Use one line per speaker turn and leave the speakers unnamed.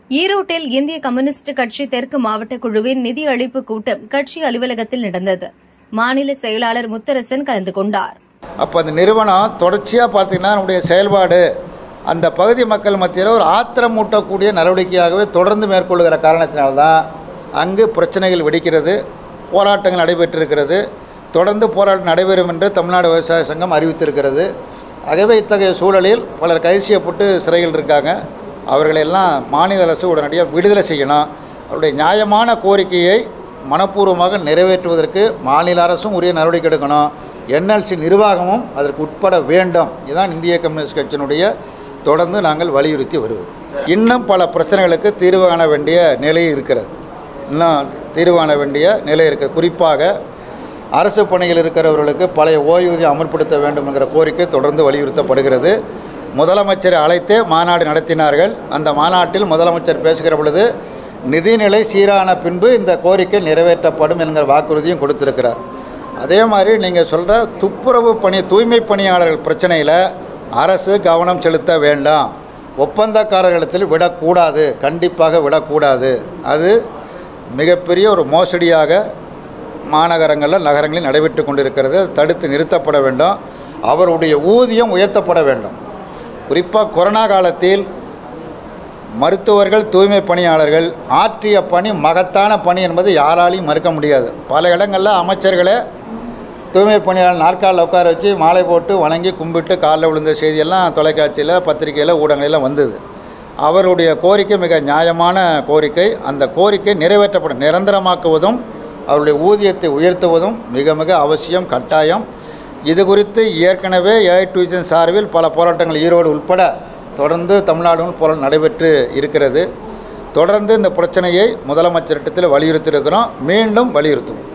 ஈரோட்டில் இந்திய கம்யூனிஸ்ட் கட்சி தெற்கு மாவட்ட குழுவின் நிதி அளிப்பு கூட்டம் கட்சி அலுவலகத்தில் நடந்தது மாநில செயலாளர் முத்தரசன் கலந்து கொண்டார்
அப்போ அந்த நிறுவனம் தொடர்ச்சியாக பார்த்தீங்கன்னா நம்முடைய செயல்பாடு அந்த பகுதி மக்கள் மத்தியில் ஒரு ஆத்திரமூட்டக்கூடிய நடவடிக்கையாகவே தொடர்ந்து மேற்கொள்கிற காரணத்தினால்தான் அங்கு பிரச்சனைகள் வெடிக்கிறது போராட்டங்கள் நடைபெற்றிருக்கிறது தொடர்ந்து போராட்டம் நடைபெறும் என்று தமிழ்நாடு விவசாய சங்கம் அறிவித்திருக்கிறது ஆகவே இத்தகைய சூழலில் பலர் கைது செய்யப்பட்டு சிறையில் இருக்காங்க அவர்களெல்லாம் மாநில அரசு உடனடியாக விடுதலை செய்யணும் அவருடைய நியாயமான கோரிக்கையை மனப்பூர்வமாக நிறைவேற்றுவதற்கு மாநில அரசும் உரிய நடவடிக்கை எடுக்கணும் என்எல்சி நிர்வாகமும் அதற்கு உட்பட வேண்டும் இதுதான் இந்திய கம்யூனிஸ்ட் கட்சியினுடைய தொடர்ந்து நாங்கள் வலியுறுத்தி வருவது இன்னும் பல பிரச்சனைகளுக்கு தீர்வு காண வேண்டிய நிலை இருக்கிறது இன்னும் தீர்வு காண வேண்டிய நிலை இருக்குது குறிப்பாக அரசு பணியில் இருக்கிறவர்களுக்கு பழைய ஓய்வூதியம் அமல்படுத்த வேண்டும் என்கிற கோரிக்கை தொடர்ந்து வலியுறுத்தப்படுகிறது முதலமைச்சரை அழைத்தே மாநாடு நடத்தினார்கள் அந்த மாநாட்டில் முதலமைச்சர் பேசுகிற பொழுது நிதிநிலை சீரான பின்பு இந்த கோரிக்கை நிறைவேற்றப்படும் என்கிற வாக்குறுதியும் கொடுத்திருக்கிறார் அதே மாதிரி நீங்கள் சொல்கிற துப்புரவு பணி தூய்மை பணியாளர்கள் பிரச்சனையில் அரசு கவனம் செலுத்த வேண்டாம் ஒப்பந்தக்காரர்களிடத்தில் விடக்கூடாது கண்டிப்பாக விடக்கூடாது அது மிகப்பெரிய ஒரு மோசடியாக மாநகரங்களில் நகரங்களில் நடைபெற்று கொண்டிருக்கிறது அது தடுத்து நிறுத்தப்பட வேண்டும் அவருடைய ஊதியம் உயர்த்தப்பட வேண்டும் குறிப்பாக கொரோனா காலத்தில் மருத்துவர்கள் தூய்மை பணியாளர்கள் ஆற்றிய பணி மகத்தான பணி என்பது யாராலையும் மறுக்க முடியாது பல இடங்களில் அமைச்சர்களே தூய்மை பணியாளர் நாற்காலில் உட்கார வச்சு மாலை போட்டு வணங்கி கும்பிட்டு காலில் விழுந்த செய்தியெல்லாம் தொலைக்காட்சியில் பத்திரிகையில் ஊடகங்களில் வந்தது அவருடைய கோரிக்கை மிக நியாயமான கோரிக்கை அந்த கோரிக்கை நிறைவேற்றப்படும் நிரந்தரமாக்குவதும் அவருடைய ஊதியத்தை உயர்த்துவதும் மிக மிக அவசியம் கட்டாயம் இது குறித்து ஏற்கனவே ஏஐடியூசன் சார்பில் பல போராட்டங்கள் ஈரோடு உட்பட தொடர்ந்து தமிழ்நாடு போராட்டம் நடைபெற்று இருக்கிறது தொடர்ந்து இந்த பிரச்சனையை முதலமைச்சரிடத்தில் வலியுறுத்தியிருக்கிறோம் மீண்டும் வலியுறுத்தும்